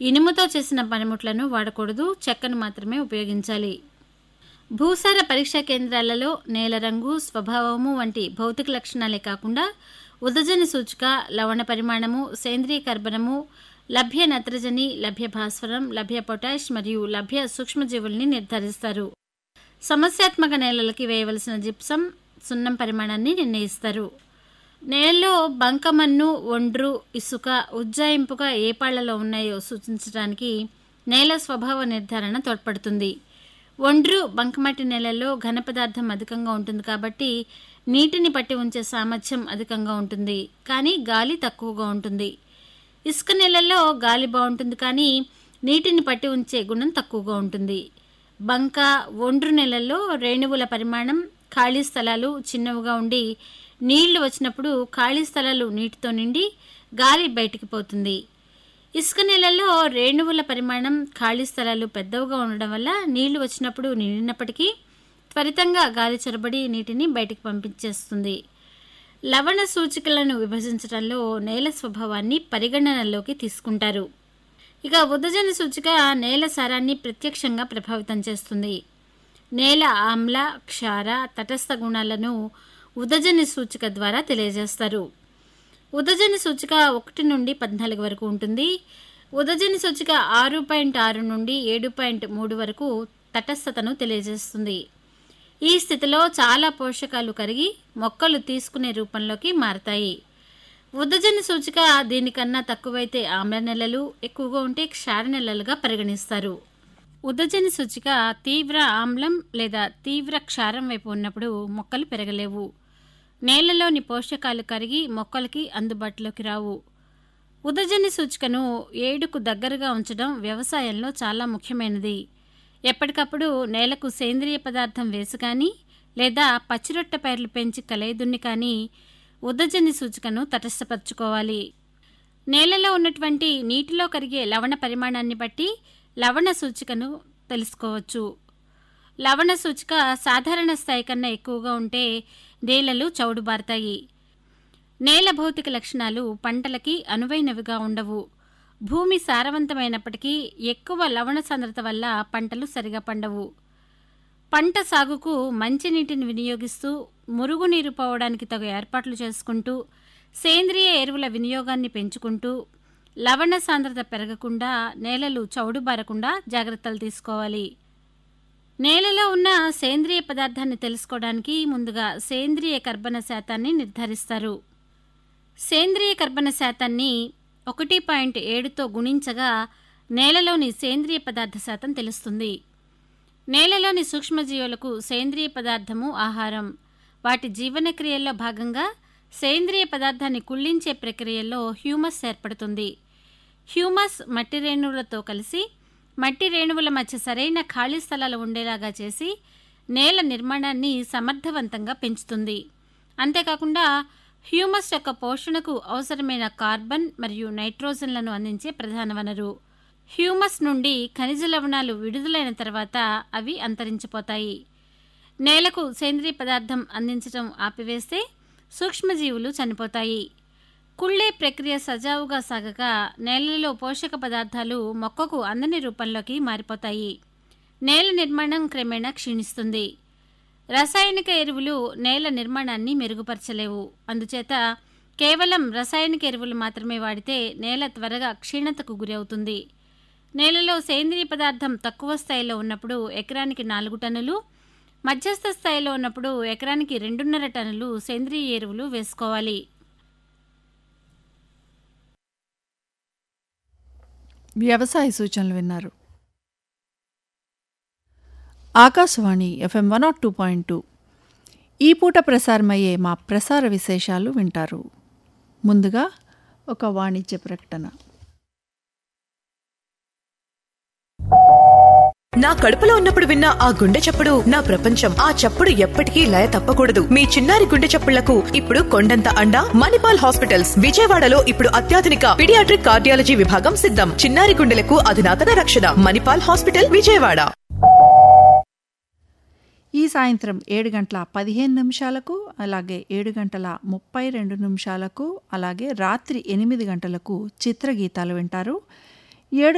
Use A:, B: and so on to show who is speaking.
A: ఇనుముతో చేసిన పనిముట్లను వాడకూడదు చెక్కను మాత్రమే ఉపయోగించాలి భూసార పరీక్షా కేంద్రాలలో నేల రంగు స్వభావము వంటి భౌతిక లక్షణాలే కాకుండా ఉదజని సూచిక లవణ పరిమాణము సేంద్రీయ కర్బనము లభ్య నత్రజని లభ్య భాస్వరం లభ్య పొటాష్ మరియు లభ్య సూక్ష్మజీవుల్ని నిర్ధారిస్తారు సమస్యాత్మక నేలలకి వేయవలసిన జిప్సం సున్నం పరిమాణాన్ని నిర్ణయిస్తారు నేలలో బంకమన్ను ఒండ్రు ఇసుక ఉజ్జాయింపుగా ఏ పాళ్లలో ఉన్నాయో సూచించడానికి నేల స్వభావ నిర్ధారణ తోడ్పడుతుంది ఒండ్రు బంకమట్టి నేలల్లో ఘన పదార్థం అధికంగా ఉంటుంది కాబట్టి నీటిని పట్టి ఉంచే సామర్థ్యం అధికంగా ఉంటుంది కానీ గాలి తక్కువగా ఉంటుంది ఇసుక నేలల్లో గాలి బాగుంటుంది కానీ నీటిని పట్టి ఉంచే గుణం తక్కువగా ఉంటుంది బంక ఒండ్రు నెలల్లో రేణువుల పరిమాణం ఖాళీ స్థలాలు చిన్నవిగా ఉండి నీళ్లు వచ్చినప్పుడు ఖాళీ స్థలాలు నీటితో నిండి గాలి బయటికి పోతుంది ఇసుక నేలల్లో రేణువుల పరిమాణం ఖాళీ స్థలాలు పెద్దవిగా ఉండడం వల్ల నీళ్లు వచ్చినప్పుడు నిండినప్పటికీ త్వరితంగా గాలి చొరబడి నీటిని బయటికి పంపించేస్తుంది లవణ సూచికలను విభజించడంలో నేల స్వభావాన్ని పరిగణనలోకి తీసుకుంటారు ఇక ఉదజన సూచిక నేల సారాన్ని ప్రత్యక్షంగా ప్రభావితం చేస్తుంది నేల ఆమ్ల క్షార తటస్థ గుణాలను ఉదజని సూచిక ద్వారా తెలియజేస్తారు ఉదజని సూచిక ఒకటి నుండి పద్నాలుగు వరకు ఉంటుంది ఉదజని సూచిక ఆరు పాయింట్ ఆరు నుండి ఏడు పాయింట్ మూడు వరకు తటస్థతను తెలియజేస్తుంది ఈ స్థితిలో చాలా పోషకాలు కరిగి మొక్కలు తీసుకునే రూపంలోకి మారతాయి ఉదజని సూచిక దీనికన్నా తక్కువైతే ఆమ్ల నెలలు ఎక్కువగా ఉంటే క్షార నెలలుగా పరిగణిస్తారు ఉదజని సూచిక తీవ్ర ఆమ్లం లేదా తీవ్ర క్షారం వైపు ఉన్నప్పుడు మొక్కలు పెరగలేవు నేలలోని పోషకాలు కరిగి మొక్కలకి అందుబాటులోకి రావు ఉదజని సూచికను ఏడుకు దగ్గరగా ఉంచడం వ్యవసాయంలో చాలా ముఖ్యమైనది ఎప్పటికప్పుడు నేలకు సేంద్రియ పదార్థం వేసి కానీ లేదా పచ్చిరొట్ట పైర్లు పెంచి కలేదున్ని కానీ ఉదజని సూచికను తటస్థపరచుకోవాలి నేలలో ఉన్నటువంటి నీటిలో కరిగే లవణ పరిమాణాన్ని బట్టి లవణ సూచికను తెలుసుకోవచ్చు లవణ సూచిక సాధారణ స్థాయి కన్నా ఎక్కువగా ఉంటే నేలలు చౌడుబారుతాయి నేల భౌతిక లక్షణాలు పంటలకి అనువైనవిగా ఉండవు భూమి సారవంతమైనప్పటికీ ఎక్కువ లవణ సాంద్రత వల్ల పంటలు సరిగా పండవు పంట సాగుకు మంచినీటిని వినియోగిస్తూ మురుగునీరు పోవడానికి తగు ఏర్పాట్లు చేసుకుంటూ సేంద్రియ ఎరువుల వినియోగాన్ని పెంచుకుంటూ లవణ సాంద్రత పెరగకుండా నేలలు చౌడుబారకుండా జాగ్రత్తలు తీసుకోవాలి నేలలో ఉన్న సేంద్రియ పదార్థాన్ని తెలుసుకోవడానికి ముందుగా సేంద్రియ కర్బన శాతాన్ని నిర్ధారిస్తారు సేంద్రియ కర్బన శాతాన్ని ఒకటి పాయింట్ ఏడుతో గుణించగా నేలలోని సేంద్రియ పదార్థ శాతం తెలుస్తుంది నేలలోని సూక్ష్మజీవులకు సేంద్రియ పదార్థము ఆహారం వాటి జీవన క్రియల్లో భాగంగా సేంద్రియ పదార్థాన్ని కుళ్ళించే ప్రక్రియలో హ్యూమస్ ఏర్పడుతుంది హ్యూమస్ మట్టి రేణువులతో కలిసి మట్టి రేణువుల మధ్య సరైన ఖాళీ స్థలాలు ఉండేలాగా చేసి నేల నిర్మాణాన్ని సమర్థవంతంగా పెంచుతుంది అంతేకాకుండా హ్యూమస్ యొక్క పోషణకు అవసరమైన కార్బన్ మరియు నైట్రోజన్లను అందించే ప్రధాన వనరు హ్యూమస్ నుండి ఖనిజ లవణాలు విడుదలైన తర్వాత అవి అంతరించిపోతాయి నేలకు సేంద్రియ పదార్థం అందించడం ఆపివేస్తే సూక్ష్మజీవులు చనిపోతాయి కుళ్ళే ప్రక్రియ సజావుగా సాగక నేలలో పోషక పదార్థాలు మొక్కకు అందని రూపంలోకి మారిపోతాయి నేల నిర్మాణం క్రమేణా క్షీణిస్తుంది రసాయనిక ఎరువులు నేల నిర్మాణాన్ని మెరుగుపరచలేవు అందుచేత కేవలం రసాయనిక ఎరువులు మాత్రమే వాడితే నేల త్వరగా క్షీణతకు గురవుతుంది నేలలో సేంద్రియ పదార్థం తక్కువ స్థాయిలో ఉన్నప్పుడు ఎకరానికి నాలుగు టన్నులు మధ్యస్థ స్థాయిలో ఉన్నప్పుడు ఎకరానికి రెండున్నర టన్నులు సేంద్రియ ఎరువులు వేసుకోవాలి
B: వ్యవసాయ సూచనలు విన్నారు Akashvani FM one nought two point two ఈ పూట ప్రసారమయ్యే మా ప్రసార విశేషాలు వింటారు ముందుగా ఒక వాణిజ్య ప్రకటన
C: నా కడుపులో ఉన్నప్పుడు విన్న ఆ గుండె చప్పుడు నా ప్రపంచం ఆ చప్పుడు ఎప్పటికీ లయ తప్పకూడదు మీ చిన్నారి గుండె చప్పుళ్లకు ఇప్పుడు కొండంత అండ మణిపాల్ హాస్పిటల్స్ విజయవాడలో ఇప్పుడు అత్యాధునిక పిడియాట్రిక్ కార్డియాలజీ విభాగం సిద్ధం చిన్నారి గుండెలకు అధునాతన రక్షణ మణిపాల్ హాస్పిటల్ విజయవాడ
B: ఈ సాయంత్రం ఏడు గంటల పదిహేను నిమిషాలకు అలాగే ఏడు గంటల ముప్పై రెండు నిమిషాలకు అలాగే రాత్రి ఎనిమిది గంటలకు చిత్రగీతాలు వింటారు ఏడు